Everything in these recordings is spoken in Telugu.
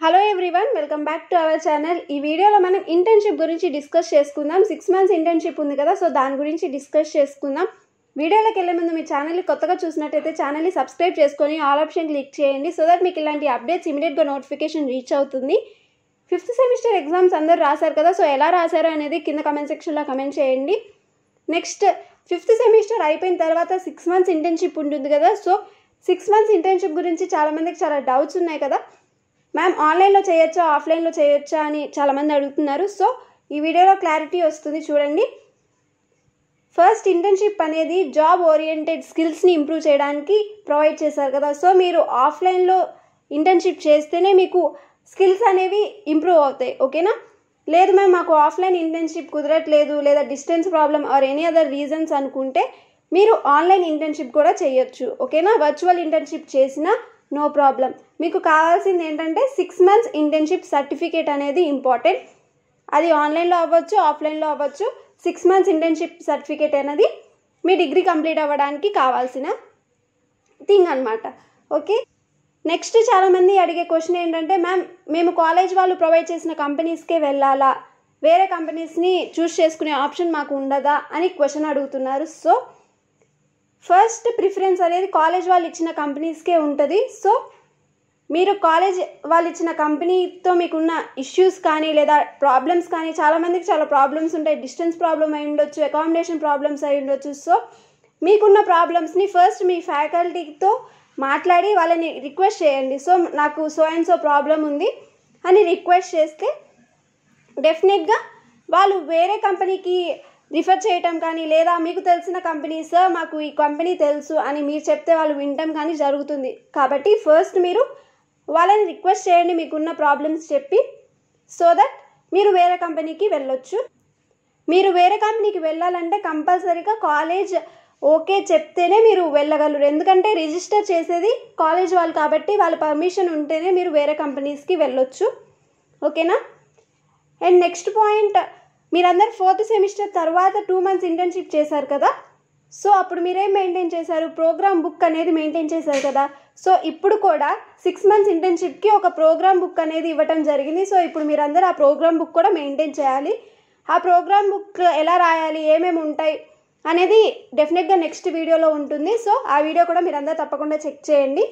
hello everyone welcome back to our channel ఈ వీడియోలో మనం ఇంటర్న్షిప్ గురించి డిస్కస్ చేసుకుందాం సిక్స్ మంత్స్ ఇంటర్న్షిప్ ఉంది కదా సో దాని గురించి డిస్కస్ చేసుకుందాం వీడియోలోకి వెళ్ళే ముందు మీ ఛానల్ని కొత్తగా చూసినట్టయితే ఛానల్ని సబ్స్క్రైబ్ చేసుకొని ఆల్ ఆప్షన్ క్లిక్ చేయండి సో దట్ మీకు ఇలాంటి అప్డేట్స్ ఇమీడియట్గా నోటిఫికేషన్ రీచ్ అవుతుంది ఫిఫ్త్ సెమిస్టర్ ఎగ్జామ్స్ అందరూ రాశారు కదా సో ఎలా రాశారో అనేది కింద కమెంట్ సెక్షన్లో కమెంట్ చేయండి నెక్స్ట్ ఫిఫ్త్ సెమిస్టర్ అయిపోయిన తర్వాత సిక్స్ మంత్స్ ఇంటర్న్షిప్ ఉంటుంది కదా సో సిక్స్ మంత్స్ ఇంటర్న్షిప్ గురించి చాలామందికి చాలా డౌట్స్ ఉన్నాయి కదా మ్యామ్ ఆన్లైన్లో చేయొచ్చా ఆఫ్లైన్లో చేయొచ్చా అని చాలామంది అడుగుతున్నారు సో ఈ వీడియోలో క్లారిటీ వస్తుంది చూడండి ఫస్ట్ ఇంటర్న్షిప్ అనేది జాబ్ ఓరియంటెడ్ స్కిల్స్ని ఇంప్రూవ్ చేయడానికి ప్రొవైడ్ చేశారు కదా సో మీరు ఆఫ్లైన్లో ఇంటర్న్షిప్ చేస్తేనే మీకు స్కిల్స్ అనేవి ఇంప్రూవ్ అవుతాయి ఓకేనా లేదు మ్యామ్ మాకు ఆఫ్లైన్ ఇంటర్న్షిప్ కుదరట్లేదు లేదా distance problem or any other reasons అనుకుంటే మీరు ఆన్లైన్ ఇంటర్న్షిప్ కూడా చేయొచ్చు ఓకేనా వర్చువల్ ఇంటర్న్షిప్ చేసినా నో ప్రాబ్లం మీకు కావాల్సింది ఏంటంటే సిక్స్ మంత్స్ ఇంటర్న్షిప్ సర్టిఫికేట్ అనేది ఇంపార్టెంట్ అది ఆన్లైన్లో అవ్వచ్చు ఆఫ్లైన్లో అవ్వచ్చు సిక్స్ మంత్స్ ఇంటర్న్షిప్ సర్టిఫికేట్ అనేది మీ డిగ్రీ కంప్లీట్ అవ్వడానికి కావాల్సిన థింగ్ అనమాట ఓకే నెక్స్ట్ చాలామంది అడిగే క్వశ్చన్ ఏంటంటే మ్యామ్ మేము కాలేజ్ వాళ్ళు ప్రొవైడ్ చేసిన కంపెనీస్కే వెళ్ళాలా వేరే కంపెనీస్ని చూస్ చేసుకునే ఆప్షన్ మాకు ఉండదా అని క్వశ్చన్ అడుగుతున్నారు సో ఫస్ట్ ప్రిఫరెన్స్ అనేది కాలేజ్ వాళ్ళు ఇచ్చిన కంపెనీస్కే ఉంటుంది సో మీరు కాలేజ్ వాళ్ళు ఇచ్చిన కంపెనీతో మీకున్న ఇష్యూస్ కానీ లేదా ప్రాబ్లమ్స్ కానీ చాలామందికి చాలా ప్రాబ్లమ్స్ ఉంటాయి డిస్టెన్స్ ప్రాబ్లమ్ అయి ఉండొచ్చు అకామిడేషన్ ప్రాబ్లమ్స్ అయి ఉండొచ్చు సో మీకున్న ప్రాబ్లమ్స్ని ఫస్ట్ మీ ఫ్యాకల్టీతో మాట్లాడి వాళ్ళని రిక్వెస్ట్ చేయండి సో నాకు సో అండ్ సో ప్రాబ్లం ఉంది అని రిక్వెస్ట్ చేస్తే డెఫినెట్గా వాళ్ళు వేరే కంపెనీకి రిఫర్ చేయటం కానీ లేదా మీకు తెలిసిన కంపెనీ సార్ మాకు ఈ కంపెనీ తెలుసు అని మీరు చెప్తే వాళ్ళు వినటం కానీ జరుగుతుంది కాబట్టి ఫస్ట్ మీరు వాళ్ళని రిక్వెస్ట్ చేయండి మీకున్న ప్రాబ్లమ్స్ చెప్పి సో దట్ మీరు వేరే కంపెనీకి వెళ్ళొచ్చు మీరు వేరే కంపెనీకి వెళ్ళాలంటే కంపల్సరీగా కాలేజ్ ఓకే చెప్తేనే మీరు వెళ్ళగలరు ఎందుకంటే రిజిస్టర్ చేసేది కాలేజ్ వాళ్ళు కాబట్టి వాళ్ళ పర్మిషన్ ఉంటేనే మీరు వేరే కంపెనీస్కి వెళ్ళొచ్చు ఓకేనా అండ్ నెక్స్ట్ పాయింట్ మీరందరూ ఫోర్త్ సెమిస్టర్ తర్వాత టూ మంత్స్ ఇంటర్న్షిప్ చేశారు కదా సో అప్పుడు మీరేం మెయింటైన్ చేశారు ప్రోగ్రామ్ బుక్ అనేది మెయింటైన్ చేశారు కదా సో ఇప్పుడు కూడా సిక్స్ మంత్స్ ఇంటర్న్షిప్కి ఒక ప్రోగ్రామ్ బుక్ అనేది ఇవ్వటం జరిగింది సో ఇప్పుడు మీరందరూ ఆ ప్రోగ్రామ్ బుక్ కూడా మెయింటైన్ చేయాలి ఆ ప్రోగ్రామ్ బుక్ ఎలా రాయాలి ఏమేమి ఉంటాయి అనేది డెఫినెట్గా నెక్స్ట్ వీడియోలో ఉంటుంది సో ఆ వీడియో కూడా మీరందరూ తప్పకుండా చెక్ చేయండి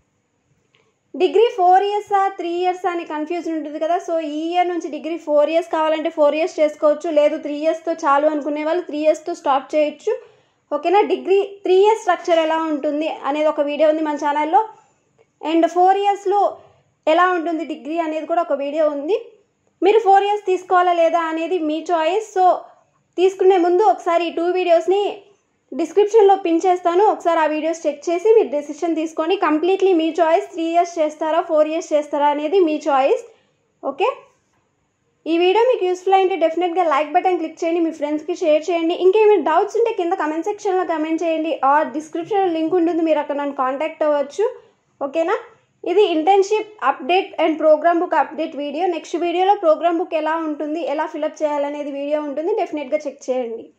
డిగ్రీ ఫోర్ ఇయర్సా త్రీ ఇయర్స్ అని కన్ఫ్యూజన్ ఉంటుంది కదా సో ఈ ఇయర్ నుంచి డిగ్రీ ఫోర్ ఇయర్స్ కావాలంటే ఫోర్ ఇయర్స్ చేసుకోవచ్చు లేదు త్రీ ఇయర్స్తో చాలు అనుకునే వాళ్ళు త్రీ ఇయర్స్తో స్టాప్ చేయొచ్చు ఓకేనా డిగ్రీ త్రీ ఇయర్స్ స్ట్రక్చర్ ఎలా ఉంటుంది అనేది ఒక వీడియో ఉంది మన ఛానల్లో అండ్ ఫోర్ ఇయర్స్లో ఎలా ఉంటుంది డిగ్రీ అనేది కూడా ఒక వీడియో ఉంది మీరు ఫోర్ ఇయర్స్ తీసుకోవాలా లేదా అనేది మీ చాయిస్ సో తీసుకునే ముందు ఒకసారి ఈ టూ వీడియోస్ని డిస్క్రిప్షన్లో పిన్ చేస్తాను ఒకసారి ఆ వీడియోస్ చెక్ చేసి మీరు డెసిషన్ తీసుకోండి కంప్లీట్లీ మీ చాయిస్ త్రీ ఇయర్స్ చేస్తారా ఫోర్ ఇయర్స్ చేస్తారా అనేది మీ చాయిస్ ఓకే ఈ వీడియో మీకు యూస్ఫుల్ అయితే డెఫినెట్గా లైక్ బటన్ క్లిక్ చేయండి మీ ఫ్రెండ్స్కి షేర్ చేయండి ఇంకేమైనా డౌట్స్ ఉంటే కింద కమెంట్ సెక్షన్లో కమెంట్ చేయండి ఆర్ డిస్క్రిప్షన్లో లింక్ ఉంటుంది మీరు అక్కడ నన్ను కాంటాక్ట్ అవ్వచ్చు ఓకేనా ఇది internship update and program book update video next వీడియోలో ప్రోగ్రామ్ బుక్ ఎలా ఉంటుంది ఎలా ఫిలప్ చేయాలనేది వీడియో ఉంటుంది డెఫినెట్గా చెక్ చేయండి